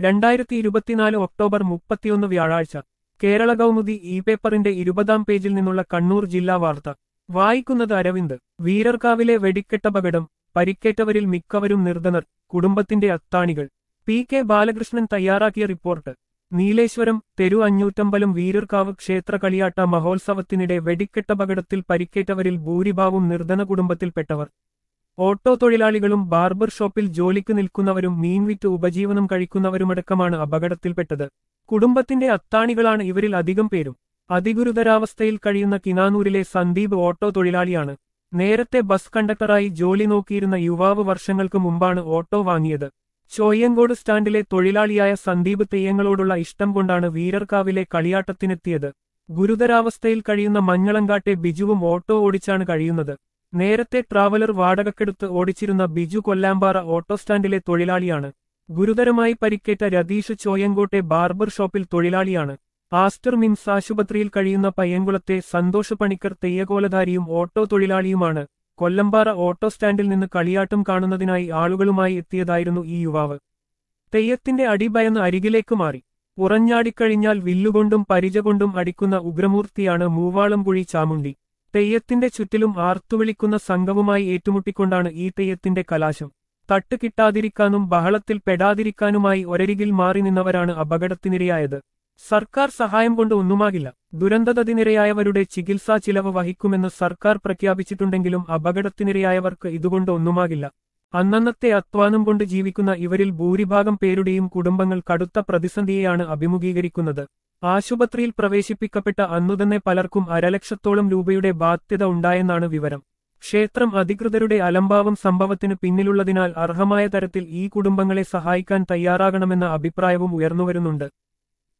രണ്ടായിരത്തി ഇരുപത്തിനാല് ഒക്ടോബർ മുപ്പത്തിയൊന്ന് വ്യാഴാഴ്ച കേരള കൗമുദി ഇ പേപ്പറിന്റെ ഇരുപതാം പേജിൽ നിന്നുള്ള കണ്ണൂർ ജില്ലാ വാർത്ത വായിക്കുന്നത് അരവിന്ദ് വീരർക്കാവിലെ വെടിക്കെട്ടപകടം പരിക്കേറ്റവരിൽ മിക്കവരും നിർധനർ കുടുംബത്തിന്റെ അത്താണികൾ പി കെ ബാലകൃഷ്ണൻ തയ്യാറാക്കിയ റിപ്പോർട്ട് നീലേശ്വരം തെരു അഞ്ഞൂറ്റമ്പലം വീരർക്കാവ് ക്ഷേത്ര കളിയാട്ട മഹോത്സവത്തിനിടെ വെടിക്കെട്ടപകടത്തിൽ പരിക്കേറ്റവരിൽ ഭൂരിഭാഗവും നിർധന കുടുംബത്തിൽപ്പെട്ടവർ ഓട്ടോ തൊഴിലാളികളും ബാർബർ ഷോപ്പിൽ ജോലിക്ക് നിൽക്കുന്നവരും മീൻവിറ്റ് ഉപജീവനം കഴിക്കുന്നവരുമടക്കമാണ് അപകടത്തിൽപ്പെട്ടത് കുടുംബത്തിന്റെ അത്താണികളാണ് ഇവരിൽ അധികം പേരും അതിഗുരുതരാവസ്ഥയിൽ കഴിയുന്ന കിനാനൂരിലെ സന്ദീപ് ഓട്ടോ തൊഴിലാളിയാണ് നേരത്തെ ബസ് കണ്ടക്ടറായി ജോലി നോക്കിയിരുന്ന യുവാവ് വർഷങ്ങൾക്ക് മുമ്പാണ് ഓട്ടോ വാങ്ങിയത് ചോയ്യങ്കോട് സ്റ്റാൻഡിലെ തൊഴിലാളിയായ സന്ദീപ് തെയ്യങ്ങളോടുള്ള ഇഷ്ടം കൊണ്ടാണ് വീരർക്കാവിലെ കളിയാട്ടത്തിനെത്തിയത് ഗുരുതരാവസ്ഥയിൽ കഴിയുന്ന മഞ്ഞളങ്കാട്ടെ ബിജുവും ഓട്ടോ ഓടിച്ചാണ് കഴിയുന്നത് നേരത്തെ ട്രാവലർ വാടകക്കെടുത്ത് ഓടിച്ചിരുന്ന ബിജു കൊല്ലാമ്പാറ ഓട്ടോ സ്റ്റാൻഡിലെ തൊഴിലാളിയാണ് ഗുരുതരമായി പരിക്കേറ്റ രതീഷ് ചോയങ്കോട്ടെ ബാർബർ ഷോപ്പിൽ തൊഴിലാളിയാണ് ആസ്റ്റർ മിംസ് ആശുപത്രിയിൽ കഴിയുന്ന പയ്യങ്കുളത്തെ സന്തോഷ് പണിക്കർ തെയ്യകോലധാരിയും ഓട്ടോ തൊഴിലാളിയുമാണ് കൊല്ലമ്പാറ ഓട്ടോ സ്റ്റാൻഡിൽ നിന്ന് കളിയാട്ടം കാണുന്നതിനായി ആളുകളുമായി എത്തിയതായിരുന്നു ഈ യുവാവ് തെയ്യത്തിന്റെ അടിഭയന്ന് അരികിലേക്ക് മാറി ഉറഞ്ഞാടിക്കഴിഞ്ഞാൽ വില്ലുകൊണ്ടും പരിച കൊണ്ടും അടിക്കുന്ന ഉഗ്രമൂർത്തിയാണ് മൂവാളംകുഴി ചാമുണ്ടി തെയ്യത്തിന്റെ ചുറ്റിലും ആർത്തുവിളിക്കുന്ന സംഘവുമായി ഏറ്റുമുട്ടിക്കൊണ്ടാണ് ഈ തെയ്യത്തിന്റെ കലാശം തട്ട് കിട്ടാതിരിക്കാനും ബഹളത്തിൽ പെടാതിരിക്കാനുമായി ഒരരികിൽ മാറി നിന്നവരാണ് അപകടത്തിനിരയായത് സർക്കാർ സഹായം കൊണ്ട് ഒന്നുമാകില്ല ദുരന്തതതിനിരയായവരുടെ ചികിത്സാ ചിലവ് വഹിക്കുമെന്ന് സർക്കാർ പ്രഖ്യാപിച്ചിട്ടുണ്ടെങ്കിലും അപകടത്തിനിരയായവർക്ക് ഇതുകൊണ്ട് ഒന്നുമാകില്ല അന്നന്നത്തെ അധ്വാനം കൊണ്ട് ജീവിക്കുന്ന ഇവരിൽ ഭൂരിഭാഗം പേരുടെയും കുടുംബങ്ങൾ കടുത്ത പ്രതിസന്ധിയെയാണ് അഭിമുഖീകരിക്കുന്നത് ആശുപത്രിയിൽ പ്രവേശിപ്പിക്കപ്പെട്ട അന്നുതന്നെ പലർക്കും അരലക്ഷത്തോളം രൂപയുടെ ബാധ്യത ഉണ്ടായെന്നാണ് വിവരം ക്ഷേത്രം അധികൃതരുടെ അലംഭാവം സംഭവത്തിന് പിന്നിലുള്ളതിനാൽ അർഹമായ തരത്തിൽ ഈ കുടുംബങ്ങളെ സഹായിക്കാൻ തയ്യാറാകണമെന്ന അഭിപ്രായവും ഉയർന്നുവരുന്നുണ്ട്